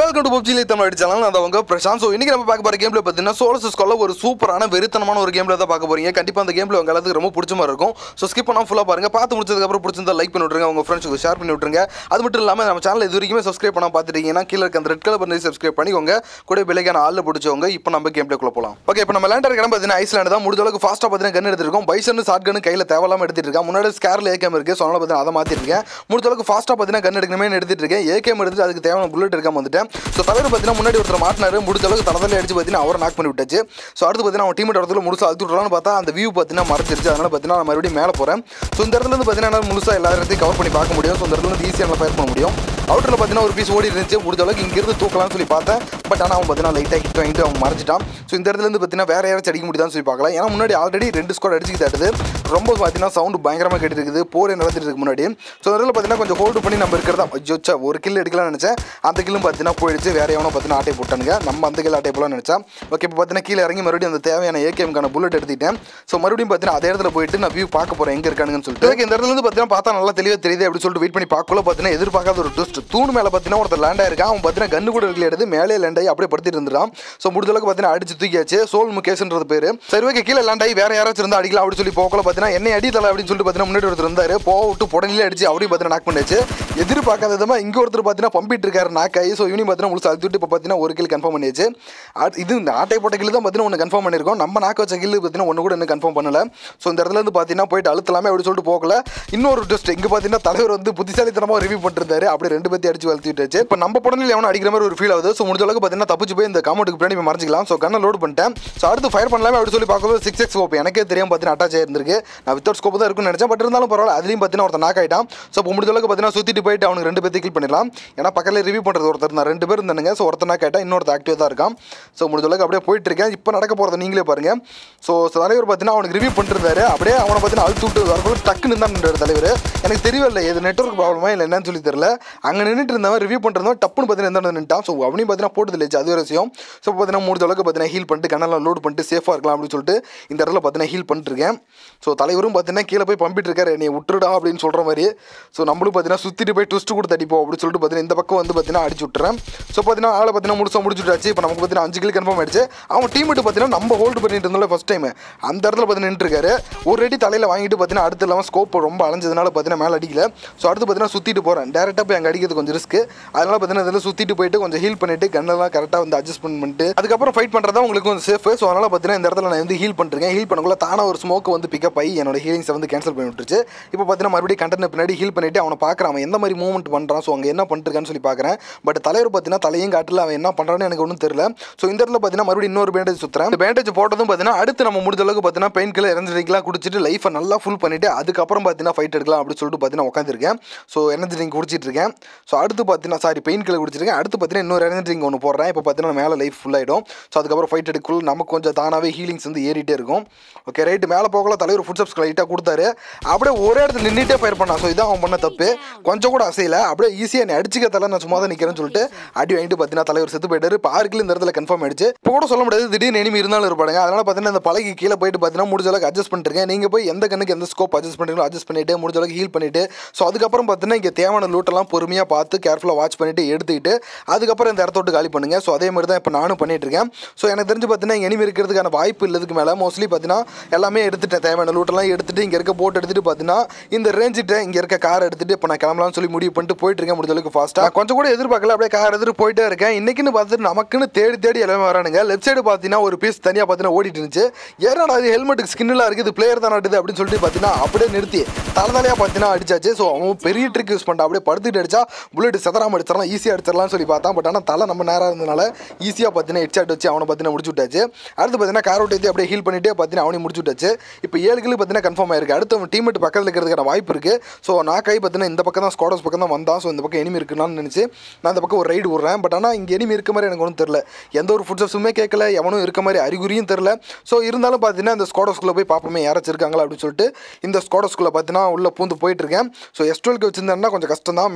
welcome to PUBG Tamil அடிச்சாலும் நான் அவங்க பிரசாந்த் ஸோ இன்னைக்கு நம்ம பார்க்க போற கேம்ல பார்த்தீங்கன்னா சோலசஸ் கொள்ள ஒரு சூப்பரான வெறித்தனமான ஒரு கேம்ல தான் பார்க்க போறீங்க கண்டிப்பா அந்த கேம்ல உங்க எல்லாத்துக்கும் ரொம்ப பிடிச்ச மாதிரி இருக்கும் ஸோ ஸ்கிப் பண்ணாம ஃபுல்லா பாருங்க பார்த்து முடிச்சதுக்கு அப்புறம் பிடிச்சிருந்தா லைக் பண்ணி விட்டுருங்க உங்க ஃப்ரெண்ட்ஸுக்கு ஷேர் பண்ணி விட்டுருங்க அது மட்டும் இல்லாம நம்ம சேனல் இது வரைக்குமே சப்ஸ்கிரைப் பண்ணாம பார்த்துட்டீங்கன்னா கீழே இருக்க அந்த ரெட் கலர் பண்ணி சப்ஸ்கிரைப் பண்ணிக்கோங்க கூட பிள்ளைக்கான ஆளில் பிடிச்சவங்க இப்போ நம்ம கேம் குள்ள போலாம் ஓகே இப்போ நம்ம லேண்டர் இடம் பார்த்தீங்கன்னா ஐஸ்லாண்டு தான் முடிஞ்ச அளவுக்கு ஃபாஸ்ட்டாக பார்த்தீங்கன்னா கன் எடுத்திருக்கோம் பைசன் ஷார்ட் கன் கையில் தேவையில்லாம எடுத்துட்டு இருக்கேன் முன்னாடி ஸ்கேரில் ஏகேம் இருக்கு ஸோ அதனால பார்த்தீங்கன்னா அதை மாற்றிருக்கேன் முடிஞ்ச அளவுக்கு ஃபாஸ்ட்டாக பார்த்தீங்கன்னா கன் எடுக்கணுமே எடுத்துட்டு இருக்கேன் ஏகேம் எடுத்துட்டு அதுக்கு தேவையான புல்லட் எடுக்காம வந்துட்டேன் ஸோ தலைவர் பார்த்தீங்கன்னா முன்னாடி ஒருத்தர் மாட்டினாரு முடிஞ்ச அளவுக்கு தளத்தில் அடிச்சு பார்த்தீங்கன்னா அவரை நாக் பண்ணி விட்டாச்சு ஸோ அடுத்து பார்த்தீங்கன்னா அவன் டீம் இடத்துல முழுசாக அழுத்து விட்றான்னு பார்த்தா அந்த வியூ பார்த்தீங்கன்னா மறைச்சிருச்சு அதனால பார்த்தீங்கன்னா நான் மறுபடியும் மேலே போகிறேன் ஸோ இந்த இடத்துல இருந்து பார்த்தீங்கன்னா என்னால் முழுசாக எல்லா இடத்தையும் கவர் பண்ணி பார்க்க முடியும் ஸோ இந்த இடத்துல இருந்து ஈஸியாக ஃபயர் பண்ண முடியும் அவுட்டரில் பார்த்தீங்கன்னா ஒரு பீஸ் ஓடி இருந்துச்சு முடிஞ்ச அளவுக்கு இங்கிருந்து தூக்கலாம்னு சொல்லி பார்த்தேன் பட் ஆனால் அவன் பார்த்தீங்கன்னா லைட்டாக ஹிட் வாங்கிட்டு அவன் மறைச்சிட்டான் ஸோ இந்த இடத்துல இருந்து பார்த்தீங்கன்னா வேற யாராச்சும் அடிக்க முடியுதான்னு சொல்லி பார்க்கலாம் ஏன்னா முன்னாடி ஆல்ரெடி ரெண்டு ஸ்கோர் அடிச்சு தட்டுது ரொம்ப பார்த்தீங்கன்னா சவுண்டு பயங்கரமாக கேட்டு இருக்குது போரே நடந்துட்டு இருக்கு முன்னாடி ஸோ அதில் பார்த்தீங்கன்னா கொஞ்சம் ஹோல்டு பண்ணி நம்ம இருக்கிறதா ஜோச்சா ஒரு கில் எடுக்கலாம்னு நினச்சேன் அந்த கில்லும் பார்த்தீங்கன்னா போயிடுச்சு வேற எவனோ பார்த்தீங்கன்னா ஆட்டை போட்டானுங்க நம்ம அந்த கில் ஆட்டை போலாம்னு நினச்சேன் ஓகே இப்போ பார்த்தீங்கன்னா கீழே இறங்கி மறுபடியும் அந்த தேவையான ஏகேம்கான புல்லட் எடுத்துட்டேன் ஸோ மறுபடியும் பார்த்தீங்கன்னா அதே இடத்துல போயிட்டு நான் வியூ பார்க்க போகிறேன் எங்கே இருக்கானுங்கன்னு சொல்லிட்டு எனக்கு இந்த இடத்துல இருந்து பார்த்தீங்கன்னா பார்த்தா நல்லா தெளிவாக தெரியுது அப்படின்னு சொல்லிட்டு வெயிட் பண்ணி பார்க்கல பார்த்தீங்கன்னா எதிர்பார்க்காத ஒரு ட்விஸ்ட் தூண் மேலே பார்த்தீங்கன்னா ஒருத்தர் லேண்ட் ஆயிருக்கான் அவன் பார்த்தீங்கன்னா கன்று கூட இருக்கல எடுத்து மேலே லேண்ட் ஆகி அப்படியே படுத்திட்டு இருந்தான் ஸோ முடிஞ்ச அளவுக்கு பார்த்தீங்கன்னா அடிச்சு தூக்கியாச்சு சோல் முகேஷ்ன்றது பேர் சரி ஓகே கீழே லேண்ட் ஆகி வேற யாராச்சும் இருந்தால் அடிக்கலாம் அப்படின்னு சொல்லி போகல பார்த்தீங்கன்னா என்ன அடி தலை அப்படின்னு சொல்லிட்டு பார்த்தீங்கன்னா முன்னாடி ஒருத்தர் இருந்தாரு போக விட்டு புடனிலே அடிச்சு அப்படியும் பார்த்தீங்கன்னா நாக் பண்ணிச்சு எதிர்பார்க்காத விதமாக இங்கே ஒருத்தர் பார்த்தீங்கன்னா பம்பிட்டு இருக்காரு நாக்காயி ஸோ இவனி பார்த்தீங்கன்னா முழுசு அழுத்தி விட்டு இப்போ பார்த்தீங்கன்னா ஒரு கில் கன்ஃபார்ம் பண்ணியாச்சு அட்- இது இந்த ஆட்டை போட்ட கில் தான் பார்த்தீங்கன்னா ஒன்று கன்ஃபார்ம் பண்ணியிருக்கோம் நம்ம நாக்க வச்ச கில் பார்த்தீங்கன்னா ஒன்று கூட இன்னும் கன்ஃபார்ம் பண்ணல ஸோ இந்த இடத்துல இருந்து பார்த்தீங்கன்னா போயிட்டு அழுத்தலாமே அப்படி சொல்லிட்டு போகல இன்னொரு டெஸ்ட் இங்கே பார்த்தீங்கன்னா தலைவர் வந்து புத்திசாலித்தனமாக ரிவ்யூ பண்ணிருந்தாரு அப்படியே ரெண்டு பேத்தி அடிச்சு வளர்த்து விட்டாச்சு இப்போ நம்ம படத்தில் எவனும் அடிக்கிற மாதிரி ஒரு ஃபீல் ஆகுது ஸோ முடிஞ்ச அளவுக்கு பார்த்தீங்கன்னா தப்பிச்சு போய் இந்த காமெண்ட்டுக்கு பின்னாடி போய் மறைஞ்சிக்கலாம் ஸோ கண்ணை லோட் பண்ணிட்டேன் ஸோ அடுத்து ஃபயர் பண்ணலாமே அப்படி சொல்லி பார்க்கும்போது சிக்ஸ் எக்ஸ் ஸ்கோப் எனக்கே தெரியும் பார்த்தீங்கன்னா அட்டாச் ஆயிருந்திருக்கு நான் வித்தவுட் ஸ்கோப் தான் இருக்குன்னு நினச்சேன் பட் இருந்தாலும் பரவாயில்ல அதுலேயும் பார்த்தீங்கன்னா ஒருத்தர் நாக் ஆயிட்டான் ஸோ இப்போ முடிஞ்ச அளவுக்கு பார்த்தீங்கன்னா சுற்றிட்டு போயிட்டு அவனுக்கு ரெண்டு பேர்த்து கில் பண்ணிடலாம் ஏன்னா பக்கத்தில் ரிவ்யூ பண்ணுறது ஒருத்தர் நான் ரெண்டு பேர் இருந்தானுங்க ஸோ ஒருத்தர் நாக் ஆயிட்டா இன்னொருத்தர் ஆக்டிவ் தான் இருக்கான் ஸோ முடிஞ்ச அளவுக்கு அப்படியே போயிட்டு இருக்கேன் இப்போ நடக்க போகிறத நீங்களே பாருங்க ஸோ தலைவர் பார்த்தீங்கன்னா அவனுக்கு ரிவ்யூ பண்ணிருந்தாரு அப்படியே அவனை பார்த்தீங்கன்னா அழுத்து விட்டு வரக்குள்ள டக்குன்னு தான் நின்றாரு தலைவர் எனக்கு தெரியவில்லை இது நெட்ஒர்க் ப்ராப்ளமா இல்லை என்னன்னு சொல்லி தெரியல அங்கே நின்றுட்டு இருந்தவன் ரிவ்யூ பண்ணுறவன் டப்புன்னு பார்த்தீங்கன்னா எந்த நின்ட்டான் ஸோ அவனையும் பார்த்தீங்கன்னா போட்டது இல்லை அது ஒரு விஷயம் ஸோ பார்த்தீங்கன்னா முடிஞ்ச அளவுக்கு பார்த்தீங்கன்னா ஹீல் பண்ணிட்டு கண்ணெல்லாம் லோட் பண்ணிட்டு சேஃபாக இருக்கலாம் அப்படின்னு சொல்லிட்டு இந்த இடத்துல பார்த்தீங்கன்னா ஹீல் பண்ணிட்டு இருக்கேன் ஸோ தலைவரும் பார்த்தீங்கன்னா கீழே போய் பம்பிட்டு இருக்காரு நீ விட்டுருடா அப்படின்னு சொல்கிற மாதிரி ஸோ நம்மளும் பார்த்தீங்கன்னா சுற்றிட்டு போய் ட்விஸ்ட் கொடுத்து அடிப்போம் அப்படின்னு சொல்லிட்டு பார்த்தீங்கன்னா இந்த பக்கம் வந்து பார்த்தீங்கன்னா அடிச்சு விட்டுறேன் ஸோ பார்த்தீங்கன்னா ஆளை பார்த்தீங்கன்னா முழுசாக முடிச்சுட்டாச்சு இப்போ நமக்கு பார்த்தீங்கன்னா அஞ்சு கிலோ கன்ஃபார்ம் ஆயிடுச்சு அவன் டீம் பார்த்தீங்கன்னா நம்ம ஹோல்டு பண்ணிட்டு இருந்தோம்ல ஃபஸ்ட் டைம் அந்த இடத்துல பார்த்தீங்கன்னா நின்றுருக்காரு ஒரு ரெடி தலையில் வாங்கிட்டு பார்த்தீங்கன்னா அடுத்து இல்லாமல் ஸ்கோப் ரொம்ப அலைஞ்சதுனால பார்த்தீங்கன்னா மேலே அடிக்கல ஸோ அடுத்து பார்த்தீங்கன்னா சுற்றிட்டு போகிறேன் டேரெக்டாக போய் அங்கே அடிக்கிறது கொஞ்சம் ரிஸ்க் அதனால பார்த்தீங்கன்னா இதில் சுற்றிட்டு போயிட்டு கொஞ்சம் ஹீல் பண்ணிட்டு கண்ணெல்லாம் கரெக்டாக வந்து அட்ஜஸ்ட்மெண்ட் பண்ணிட்டு அதுக்கப்புறம் ஃபைட் பண்ணுறதா உங்களுக்கு கொஞ்சம் சேஃப் ஸோ அதனால் பார்த்தீங்கன்னா இந்த இடத்துல நான் வந்து ஹீல் பண்ணிருக்கேன் ஹீல் பண்ணக்குள்ள தானே ஒரு ஸ்மோக் வந்து பிக்கப் ஆகி என்னோட ஹீலிங்ஸை வந்து கேன்சல் பண்ணி விட்டுருச்சு இப்போ பார்த்தீங்கன்னா மறுபடியும் கண்டென்ட் பின்னாடி ஹீல் பண்ணிட்டு அவனை பார்க்குறான் அவன் எந்த மாதிரி மூவ்மெண்ட் பண்ணுறான் ஸோ அங்கே என்ன பண்ணிருக்கான்னு சொல்லி பார்க்குறேன் பட் தலைவர் பார்த்தீங்கன்னா தலையும் காட்டில் அவன் என்ன பண்ணுறான்னு எனக்கு ஒன்றும் தெரியல ஸோ இந்த இடத்துல பார்த்தீங்கன்னா மறுபடியும் இன்னொரு பேண்டேஜ் சுற்றுறேன் இந்த பேண்டேஜ் போட்டதும் பார்த்தீங்கன்னா அடுத்து நம்ம முடிஞ்ச அளவுக்கு பார்த்தீங்கன்னா பெயின் கிலர் எனர்ஜெட்டிக்லாம் குடிச்சிட்டு லைஃபை நல்லா ஃபுல் பண்ணிட்டு அதுக்கப்புறம் பார்த்தீங்கன்னா ஃபைட் எடுக்கலாம் அப்படின்னு சொல்லிட்டு பார்த்தீங்கன்னா உட்காந்துருக்கேன் ஸோ எனர்ஜி ட்ரிங்க் குடிச்சிட்டு இருக்கேன் ஸோ அடுத்து பார்த்தீங்கன்னா சாரி பெயின் கிலர் குடிச்சிருக்கேன் அடுத்து பார்த்தீங்கன்னா இன்னொரு எனர்ஜி ட்ரிங்க் ஒன்று போடுறேன் இப்போ பார்த்தீங்கன்னா மேலே லைஃப் ஃபுல் ஆகிடும் ஸோ அதுக்கப்புறம் ஃபைட் எடுக்குள்ள நமக்கு கொஞ்சம் தானாகவே ஹீலிங்ஸ் வந்து ஏறிட்டே இருக்கும் ஓகே ரைட்டு மேலே போகல தலைவர் ஃபுட் சப்ஸ் லைட்டாக கொடுத்தாரு அப்படியே ஒரே இடத்துல நின்றுட்டே ஃபயர் பண்ணான் ஸோ இதான் அவன் பண்ண தப்பு கொஞ்சம் கூட அசையல அப்படியே ஈஸியாக நீ அடிச்சுக்க தலை நான் சும்மா தான் நிற்கிறேன்னு சொல்லிட்டு அடி வாங்கிட்டு பார்த்தீங்கன்னா தலைவர் செத்து போயிட்டாரு இப்போ ஆறு கிலோ இந்த இடத்துல கன்ஃபார்ம் ஆயிடுச்சு இப்போ கூட சொல்ல முடியாது திடீர்னு enemy இருந்தாலும் இருப்பாங்க அதனால பார்த்தீங்கன்னா இந்த பழகி கீழே போயிட்டு பார்த்தீங்கன்னா முடிஞ்ச அளவுக்கு அட்ஜஸ்ட் பண்ணிருக்கேன் நீங்கள் போய் எந்த கண்ணுக்கு எந்த ஸ்கோப் அட்ஜஸ்ட் பண்ணுறீங்களோ அட்ஜஸ்ட் பண்ணிட்டு முடிஞ்ச அளவுக்கு ஹீல் பண்ணிட்டு ஸோ அதுக்கப்புறம் பார்த்தீங்கன்னா இங்கே தேவையான லூட்டெல்லாம் பொறுமையாக பார்த்து கேர்ஃபுல்லாக வாட்ச் பண்ணிட்டு எடுத்துக்கிட்டு அதுக்கப்புறம் இந்த இடத்த விட்டு காலி பண்ணுங்க ஸோ அதே மாதிரி தான் இப்போ நானும் பண்ணிட்டு இருக்கேன் ஸோ எனக்கு தெரிஞ்சு பார்த்தீங்கன்னா இங்கே enemy இருக்கிறதுக்கான வாய்ப்பு இல்லதுக்கு மேலே மோஸ்ட்லி பார்த்தீங்கன்னா எல்லாமே எடுத்துட்டேன் தேவையான லூட்டெல்லாம் எடுத்துட்டு இங்கே இருக்க போட்டு எடுத்துட்டு பார்த்தீங்கன்னா இந்த ரேஞ்சிட்ட இங்கே இருக்க கார் எடுத்துட்டு இப்போ நான் கிளம்பலாம்னு சொல்லி முடிவு பண்ணிட்டு போயிட்டு இருக்கேன் முடிஞ்ச அளவுக்கு ஃபாஸ்ட்டாக கொஞ்சம் கூட எதிர்பார்க்கல அப்படியே கார் எடுத்துட்டு போயிட்டே இருக்கேன் இன்னைக்குன்னு பார்த்துட்டு நமக்குன்னு தேடி தேடி எல்லாமே வரானுங்க லெஃப்ட் சைடு பார்த்தீங்கன்னா ஒரு பீஸ் தனியாக பார்த்தீங்கன்னா ஓடிட்டு இருந்துச்சு ஏன்னா அது ஹெல்மெட்டுக்கு ஸ்கின்லாம் இருக்குது பிளேயர் தான் நட்டுது அப்படின்னு சொல்லிட்டு பார்த்தீங்கன்னா அப்படியே நிறுத்தி தலைதலையாக பார்த்தீங்கன்னா அடிச்சாச்சு ஸோ அவன் பெரிய ட்ரிக் யூஸ் பண்ணிட்டான் அப்படியே படுத்துட்டு அடிச்சா புல்லட் செதறாம அடிச்சிடலாம் ஈஸியாக அடிச்சிடலாம்னு சொல்லி பார்த்தான் பட் ஆனால் தலை நம்ம நேராக இருந்தனால ஈஸியாக பார்த்தீங்கன்னா ஹெட்ஷாட் வச்சு அவனை பார்த்தீங்கன்னா முடிச்சு விட்டாச்சு அடுத்து பார்த்தீங்கன்னா கார் ஓட்டி அப்படியே ஹீல் பண்ணிட்டே பார்த்தீங்கன்னா அவனையும் முடிச்சு விட்டாச்சு இப்போ ஏழு கிலோ பார்த்தீங்கன்னா கன்ஃபார்ம் ஆயிருக்கு அடுத்து அவன் டீமெட் பக்கத்தில் இருக்கிறதுக்கான வாய்ப்பு இருக்குது ஸோ நான் கை பார்த்தீங்கன்னா இந்த பக்கம் தான் ஸ்குவாடர்ஸ் பக்கம் தான் வந்தான் ஸோ இந்த பக்கம் எனிமி இருக்குன்னு நினச்சி நான் இந்த பக்கம் ஒரு ரைடு விட்றேன் பட் ஆனால் இங்கே எனிமி இருக்க மாதிரி எனக்கு ஒன்றும் தெரில எந்த ஒரு ஃபுட் ஸ்டெப்ஸுமே கேட்கல எவனும் இருக்க மாதிரி அறிகுறியும் தெரில ஸோ இருந்தாலும் பார்த்தீங்கன்னா இந்த ஸ்குவாடர்ஸ்குள்ளே போய் பார்ப்போமே யாராச்சும் இருக்காங்களா அப்படின்னு சொல்லிட்டு இந்த ஸ்குவாடர்ஸ்குள்ளே பார்த்தீங்கன்னா உள்ளே பூந்து போயிட்டு இருக்கேன் ஸோ எஸ்டுவல்க்கு வச்சிருந்தேன்னா கொஞ்சம் கஷ்டம் தான் மேலே கூட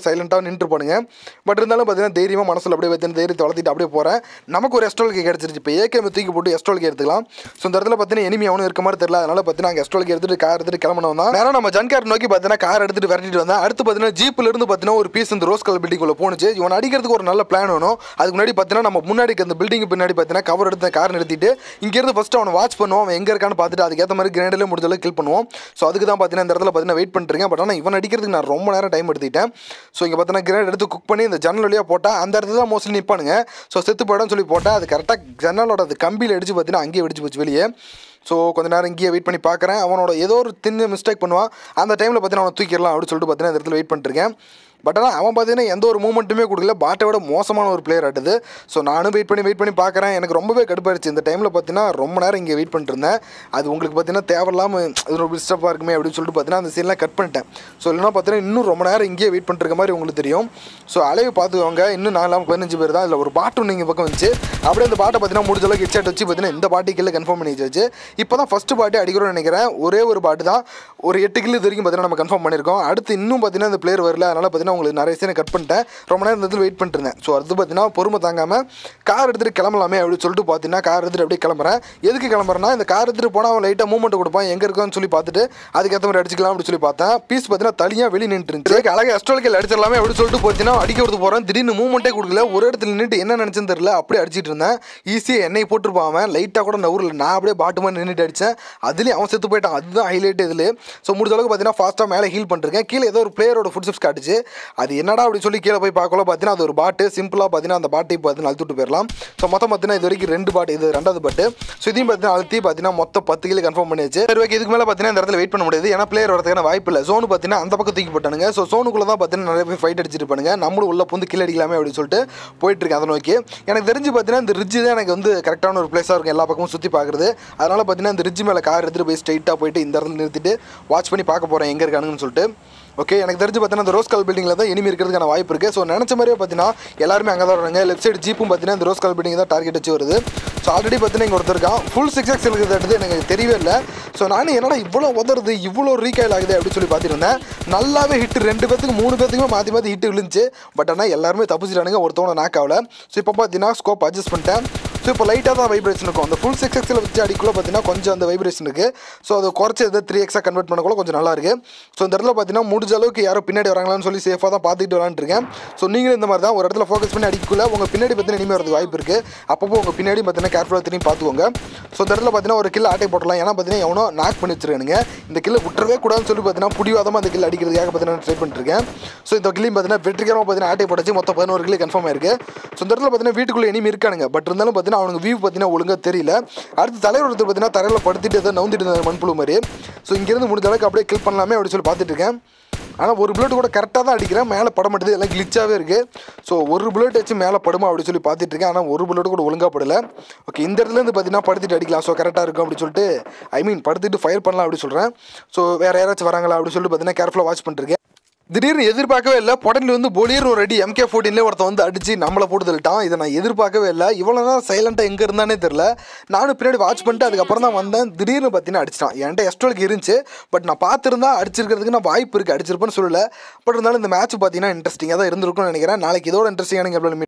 சைலண்ட்டாக நின்றுப்பானுங்க பட் இருந்தாலும் பார்த்தீங்கன்னா தைரியமாக மனசில் அப்படியே வைத்து தைரியத்தை வளர்த்திட்டு அப்படியே போகிறேன் நமக்கு ஒரு எஸ்ட்ரோலுக்கு கிடச்சிருச்சு இப்போ ஏகேம் தூக்கி போட்டு எஸ்ட்ரோலுக்கு எடுத்துக்கலாம் ஸோ இந்த இடத்துல பார்த்தீங்கன்னா எனிமி அவனும் இருக்க மாதிரி தெரியல அதனால பார்த்தீங்கன்னா அங்கே எஸ்ட்ரோலுக்கு எடுத்துட்டு கார் எடுத்துட்டு கிளம்பணும் தான் நேரம் நம்ம ஜன்கார் நோக்கி பார்த்தீங்கன்னா கார் எடுத்துட்டு விரட்டிட்டு வந்தேன் அடுத்து பார்த்தீங்கன்னா ஜீப்ல இருந்து பார்த்தீங்கன்னா ஒரு பீஸ் இந்த ரோஸ் கலர் பில்டிங் உள்ள போணுச்சு இவன் அடிக்கிறதுக்கு ஒரு நல்ல பிளான் வேணும் அதுக்கு முன்னாடி பார்த்தீங்கன்னா நம்ம முன்னாடி இருக்க அந்த பில்டிங் பின்னாடி பார்த்தீங்கன்னா கவர் எடுத்து கார் நிறுத்திட்டு இங்கேருந்து ஃபஸ்ட்டு அவனை வாட்ச் பண்ணுவோம் அவன் எங்கே இருக்கான்னு பார்த்துட்டு அதுக்கேற்ற மாதிரி கிரேண்டில் முடிஞ்ச அளவுக்கு கில் பண்ணுவோம் ஸோ அதுக்கு தான் பார்த்தீங்கன்னா இந்த இடத்துல பார்த்தீங்கன்னா வெயிட் பண்ணிருக்கேன் பட் ஆனால் இவன் அடிக்கிறதுக்கு நான் ரொம்ப நேரம் டைம் எடுத்துக்கிட்டேன் ஸோ இங்கே பார்த்தீங்கன்னா கிரேட் எடுத்து குக் பண்ணி இந்த ஜன்னல் வழியாக போட்டால் அந்த இடத்துல தான் மோஸ்ட்லி நிற்பானுங்க ஸோ செத்து போயிடும்னு சொல்லி போட்டால் அது கரெக்டாக ஜன்னலோட அது கம்பியில் அடிச்சு பார்த்தீங்கன்னா அங்கேயே வெடிச்சு போச்சு வெளியே ஸோ கொஞ்ச நேரம் இங்கேயே வெயிட் பண்ணி பார்க்குறேன் அவனோட ஏதோ ஒரு சின்ன மிஸ்டேக் பண்ணுவான் அந்த டைமில் பார்த்தீங்கன்னா அவனை தூக்கிடலாம் அப்படின்னு சொல்லிட்டு பார்த்தீங்கன்னா இந்த இடத்துல வெயிட் பண்ணிருக்கேன் பட் ஆனால் அவன் பார்த்தீங்கன்னா எந்த ஒரு மூமெண்ட்டுமே கொடுக்கல பாட்டை விட மோசமான ஒரு பிளேயர் ஆட்டுது ஸோ நானும் வெயிட் பண்ணி வெயிட் பண்ணி பார்க்குறேன் எனக்கு ரொம்பவே கடுப்பாயிருச்சு இந்த டைமில் பார்த்தீங்கன்னா ரொம்ப நேரம் இங்கே வெயிட் பண்ணிட்டு இருந்தேன் அது உங்களுக்கு பார்த்தீங்கன்னா தேவையில்லாமல் இது ஒரு டிஸ்டர்பாக இருக்குமே அப்படின்னு சொல்லிட்டு பார்த்தீங்கன்னா அந்த சீன்லாம் கட் பண்ணிட்டேன் ஸோ இல்லைனா பார்த்தீங்கன்னா இன்னும் ரொம்ப நேரம் இங்கேயே வெயிட் பண்ணிருக்க மாதிரி உங்களுக்கு தெரியும் ஸோ அலைவு பார்த்துக்கோங்க இன்னும் நான் இல்லாமல் பதினஞ்சு பேர் தான் இதில் ஒரு பாட்டு நீங்கள் பக்கம் வந்துச்சு அப்படியே அந்த பாட்டை பார்த்தீங்கன்னா முடிஞ்ச அளவுக்கு ஹெட்செட் வச்சு பார்த்தீங்கன்னா இந்த பாட்டி கில்ல கன்ஃபார்ம் பண்ணி வச்சு இப்போ தான் ஃபஸ்ட்டு பாட்டு அடிக்கிறோம்னு நினைக்கிறேன் ஒரே ஒரு பாட்டு தான் ஒரு எட்டு கில்லு இது வரைக்கும் பார்த்தீங்கன்னா நம்ம கன்ஃபார்ம் பண்ணியிருக்கோம் அடுத்து இன்னும் பார்த்தீங்கன்னா இந்த பிளேயர் வரல அதனால் பார்த்தீங்கன்னா உங்களுக்கு நிறைய சீனை கட் பண்ணிட்டேன் ரொம்ப நேரம் இந்த இடத்துல வெயிட் பண்ணிட்டு இருந்தேன் ஸோ அது பார்த்தீங்கன்னா பொறுமை தாங்காமல் கார் எடுத்துகிட்டு கிளம்பலாமே அப்படின்னு சொல்லிட்டு பார்த்தீங்கன்னா கார் எடுத்துகிட்டு அப்படியே கிளம்புறேன் எதுக்கு கிளம்புறேன்னா இந்த கார் எடுத்துகிட்டு போனால் அவன் லைட்டாக மூவ்மெண்ட் கொடுப்பான் எங்கே இருக்கான்னு சொல்லி பார்த்துட்டு அதுக்கேற்ற மாதிரி அடிச்சிக்கலாம் அப்படின்னு சொல்லி பார்த்தேன் பீஸ் பார்த்தீங்கன்னா தனியாக வெளியே நின்று இருந்துச்சு அழகாக அஸ்ட்ரோலிக்கல் அடிச்சிடலாமே அப்படின்னு சொல்லிட்டு பார்த்தீங்கன்னா அடிக்க விடுத்து போகிறேன் திடீர்னு மூவ்மெண்ட்டே கொடுக்கல ஒரு இடத்துல நின்றுட்டு என்ன நினச்சுன்னு தெரியல அப்படியே அடிச்சிட்டு இருந்தேன் ஈஸியாக என்னை போட்டுருப்பான் அவன் லைட்டாக கூட நவுரில் நான் அப்படியே பாட்டு மாதிரி நின்றுட்டு அடித்தேன் அதுலேயும் அவன் செத்து போயிட்டான் அதுதான் ஹைலைட் இதில் ஸோ முடிஞ்ச அளவுக்கு பார்த்தீங்கன்னா ஃபாஸ்ட்டாக மேலே ஹீல் பண்ணிருக்கேன் கீழே ஏதோ ஒரு பிளேயரோட ஃபுட் ஸ்டெப்ஸ் காட்டுச்சு அது என்னடா அப்படி சொல்லி கீழே போய் பார்க்கல பார்த்தீங்கன்னா அது ஒரு பாட்டு சிம்பிளாக பார்த்தீங்கன்னா அந்த பாட்டை பார்த்தீங்கன்னா அழுத்துட்டு போயிடலாம் ஸோ மொத்தம் பார்த்தீங்கன்னா இது வரைக்கும் ரெண்டு பாட்டு இது ரெண்டாவது பாட்டு ஸோ இதையும் பார்த்தீங்கன்னா அழுத்தி பார்த்தீங்கன்னா மொத்தம் பத்து கிலோ கன்ஃபார்ம் பண்ணியாச்சு சரி ஓகே இதுக்கு மேலே பார்த்தீங்கன்னா இந்த இடத்துல வெயிட் பண்ண முடியாது ஏன்னா பிளேயர் வரதுக்கான வாய்ப்பு இல்லை சோனு பார்த்தீங்கன்னா அந்த பக்கம் தூக்கி போட்டானுங்க ஸோ சோனுக்குள்ள தான் பார்த்தீங்கன்னா நிறைய பேர் ஃபைட் அடிச்சிட்டு இருப்பானுங்க நம்மளும் உள்ள புந்து கில் அடிக்கலாமே அப்படின்னு சொல்லிட்டு போயிட்டு இருக்கேன் அதை நோக்கி எனக்கு தெரிஞ்சு பார்த்தீங்கன்னா இந்த ரிட்ஜ் தான் எனக்கு வந்து கரெக்டான ஒரு பிளேஸாக இருக்கும் எல்லா பக்கமும் சுற்றி பார்க்குறது அதனால் பார்த்தீங்கன்னா இந்த ரிட்ஜ் மேலே கார் எடுத்துகிட்டு போய் ஸ்ட்ரைட்டாக போயிட்டு இந்த இடத்துல நிறுத்திட்டு வாட்ச் பண்ணி பார்க்க போகிறேன் எங்கே இருக்கானுங்கன்னு சொல்லிட்டு ஓகே எனக்கு தெரிஞ்சு பார்த்தீங்கன்னா இந்த ரோஸ் கல் பில்டிங்கில் தான் இனிமே இருக்கிறதுக்கான வாய்ப்பு இருக்குது ஸோ நினச்ச மாதிரியே பார்த்தீங்கன்னா எல்லாருமே அங்கே தான் வராங்க லெஃப்ட் சைடு ஜீப்பும் பார்த்தீங்கன்னா இந்த ரோஸ் கல் பில்டிங் தான் டார்கெட் வச்சு வருது ஸோ ஆல்ரெடி பார்த்தீங்கன்னா இங்கே ஒருத்தர் இருக்கான் ஃபுல் சிக்ஸ் எக்ஸ் இருக்கிறது எனக்கு தெரியவே இல்லை ஸோ நானும் என்னடா இவ்வளோ உதறது இவ்வளோ ரீகாயில் ஆகுது அப்படின்னு சொல்லி பார்த்துட்டு இருந்தேன் நல்லாவே ஹிட் ரெண்டு பேத்துக்கு மூணு பேத்துக்குமே மாற்றி மாற்றி ஹிட் விழுந்துச்சு பட் ஆனால் எல்லாருமே தப்பிச்சிட்டானுங்க ஒருத்தவங்க நாக் ஆகல ஸோ இப்போ பார்த்தீங்கன்னா ஸ்கோப் அட்ஜஸ்ட் பண்ணிட்டேன் ஸோ இப்போ லைட்டாக தான் வைப்ரேஷன் இருக்கும் அந்த ஃபுல் சிக்ஸ் எக்ஸில் வச்சு அடிக்குள்ள பார்த்தீங்கன்னா கொஞ்சம் அந்த வைப்ரேஷன் இருக்குது ஸோ அது குறைச்சி எதாவது த்ரீ எக்ஸாக கன்வெர்ட் பண்ணக்குள்ள கொஞ்சம் நல்லா இருக்குது ஸோ இந்த இடத்துல பார்த்தீங்கன்னா முடிஞ்ச அளவுக்கு யாரும் பின்னாடி வராங்களான்னு சொல்லி சேஃபாக தான் பார்த்துட்டு விளாண்டுருக்கேன் ஸோ நீங்களும் இந்த மாதிரி தான் ஒரு இடத்துல ஃபோக்கஸ் பண்ணி அடிக்கக்குள்ள உங்கள் பின்னாடி பார்த்தீங்கன்னா இனிமேல் வரதுக்கு வாய்ப்பு இருக்குது அப்பப்போ உங்கள் பின்னாடி பார்த்தீங்கன்னா கேர்ஃபுல்லாக திரும்பி பார்த்துக்கோங்க ஸோ இந்த இடத்துல பார்த்தீங்கன்னா ஒரு கில் ஆட்டை போட்டலாம் ஏன்னா பார்த்தீங்கன்னா எவனோ நாக் பண்ணி வச்சிருக்கானுங்க இந்த கில்லை விட்டுறவே கூடாதுன்னு சொல்லி பார்த்தீங்கன்னா பிடிவாதமாக அந்த கில் அடிக்கிறதுக்காக பார்த்தீங்கன்னா ட்ரை பண்ணிருக்கேன் ஸோ இந்த கில்லையும் பார்த்தீங்கன்னா வெற்றிகரமாக பார்த்தீங்கன்னா ஆட்டை போட்டாச்சு மொத்தம் பதினோரு கிலோ கன்ஃபார்ம் ஆயிருக்கு ஸோ இந்த இடத்துல பார்த்தீங்கன்னா வீட்டுக்குள்ளே இனிமே இருக்கானுங்க பட் இருந்தாலும் பார்த்தீங்கன்னா அவனுக்கு வியூ பார்த்தீங்கன்னா ஒழுங்காக தெரியல அடுத்து தலைவர் ஒருத்தர் பார்த்தீங்கன்னா தரையில் படுத்துட்டு ஏதோ நவுந்துட்டு இருந்தார் மண்புழு மாதிரி ஸோ இங்கேருந்து முடிஞ்ச அளவுக்கு அப்படியே கில் பண்ணலாமே அப்படின்னு சொல்லி பார்த்துட்டு இருக்கேன் ஆனால் ஒரு புல்லட் கூட கரெக்டாக தான் அடிக்கிறேன் மேலே பட மாட்டேது எல்லாம் கிளிச்சாகவே இருக்குது ஸோ ஒரு புல்லட் வச்சு மேலே படுமா அப்படின்னு சொல்லி பார்த்துட்டு இருக்கேன் ஆனால் ஒரு புல்லட் கூட ஒழுங்காக படல ஓகே இந்த இடத்துலேருந்து பார்த்தீங்கன்னா படுத்துட்டு அடிக்கலாம் ஸோ கரெக்டாக இருக்கும் அப்படின்னு சொல்லிட்டு ஐ மீன் படுத்துட்டு ஃபயர் பண்ணலாம் அப்படின்னு சொல்கிறேன் ஸோ வேறு யாராச்சும் வராங்களா அப்படின்னு சொல்லிட்டு பார்த்தீங்கன்னா கேர்ஃபுல்லாக வாட்ச் பண்ணிருக்கேன் திடீர்னு எதிர்பார்க்கவே இல்லை புடனில் வந்து பொலியர் ஒரு அடி எம்கே ஃபோர்டீன்லேயே ஒருத்தன் வந்து அடிச்சு நம்மளை போட்டு தள்ளிட்டான் இதை நான் எதிர்பார்க்கவே இல்லை இவ்வளோ நேரம் சைலண்ட்டாக எங்கே இருந்தானே தெரில நானும் பின்னாடி வாட்ச் பண்ணிட்டு அதுக்கப்புறம் தான் வந்தேன் திடீர்னு பார்த்தீங்கன்னா அடிச்சிட்டான் என்கிட்ட எஸ்ட்ரோலுக்கு இருந்துச்சு பட் நான் பார்த்துருந்தா அடிச்சிருக்கிறதுக்கு நான் வாய்ப்பு இருக்குது அடிச்சிருப்பேன்னு சொல்லல பட் இருந்தாலும் இந்த மேட்ச் பார்த்தீங்கன்னா இன்ட்ரெஸ்டிங்காக தான் இருந்திருக்கும்னு நினைக்கிறேன் நாளைக்கு இதோட இன்ட்ரெஸ்டிங்கான கேப்ல